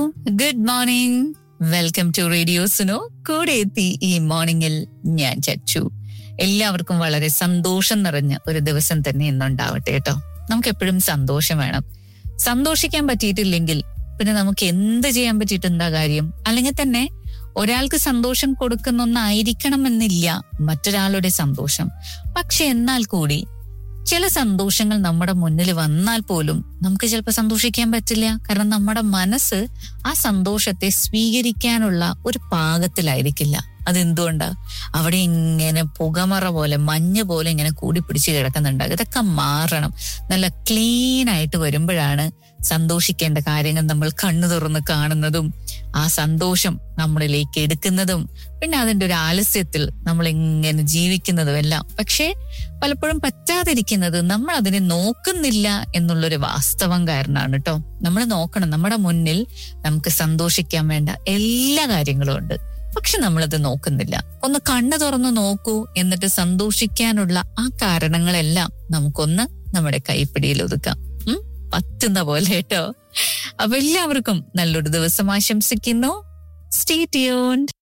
Good morning welcome to radio Suno കൂടെ എത്തി ഈ മോർണിംഗിൽ ഞാൻ ചച്ചു എല്ലാവർക്കും വളരെ സന്തോഷം നിറഞ്ഞ ഒരു ദിവസം തന്നെ ഇന്നുണ്ടാവട്ടെ കേട്ടോ നമുക്ക് എപ്പോഴും സന്തോഷം വേണം സന്തോഷിക്കാൻ പറ്റിയിട്ടില്ലെങ്കിൽ പിന്നെ നമുക്ക് എന്ത് ചെയ്യാൻ പറ്റിയിട്ട് എന്താ കാര്യം അല്ലെങ്കിൽ തന്നെ ഒരാൾക്ക് സന്തോഷം കൊടുക്കുന്ന ഒന്നായിരിക്കണമെന്നില്ല മറ്റൊരാളുടെ സന്തോഷം പക്ഷെ എന്നാൽ കൂടി ചില സന്തോഷങ്ങൾ നമ്മുടെ മുന്നിൽ വന്നാൽ പോലും നമുക്ക് ചിലപ്പോൾ സന്തോഷിക്കാൻ പറ്റില്ല കാരണം നമ്മുടെ മനസ്സ് ആ സന്തോഷത്തെ സ്വീകരിക്കാനുള്ള ഒരു പാകത്തിലായിരിക്കില്ല അതെന്തുകൊണ്ടാ അവിടെ ഇങ്ങനെ പുകമറ പോലെ മഞ്ഞ് പോലെ ഇങ്ങനെ കൂടി പിടിച്ച് കിടക്കുന്നുണ്ടാകും ഇതൊക്കെ മാറണം നല്ല ക്ലീൻ ആയിട്ട് വരുമ്പോഴാണ് സന്തോഷിക്കേണ്ട കാര്യങ്ങൾ നമ്മൾ കണ്ണു തുറന്ന് കാണുന്നതും ആ സന്തോഷം നമ്മളിലേക്ക് എടുക്കുന്നതും പിന്നെ അതിന്റെ ഒരു ആലസ്യത്തിൽ നമ്മൾ ഇങ്ങനെ ജീവിക്കുന്നതും എല്ലാം പക്ഷേ പലപ്പോഴും പറ്റാതിരിക്കുന്നത് നമ്മൾ അതിനെ നോക്കുന്നില്ല എന്നുള്ളൊരു വാസ്തവം കാരണമാണ് കേട്ടോ നമ്മൾ നോക്കണം നമ്മുടെ മുന്നിൽ നമുക്ക് സന്തോഷിക്കാൻ വേണ്ട എല്ലാ കാര്യങ്ങളും ഉണ്ട് പക്ഷെ നമ്മളത് നോക്കുന്നില്ല ഒന്ന് കണ്ണു തുറന്ന് നോക്കൂ എന്നിട്ട് സന്തോഷിക്കാനുള്ള ആ കാരണങ്ങളെല്ലാം നമുക്കൊന്ന് നമ്മുടെ കൈപ്പിടിയിൽ ഒതുക്കാം ഉം? പറ്റുന്ന പോലെ കേട്ടോ അപ്പൊ എല്ലാവർക്കും നല്ലൊരു ദിവസം ആശംസിക്കുന്നു സ്റ്റേ ട്യൂൺഡ്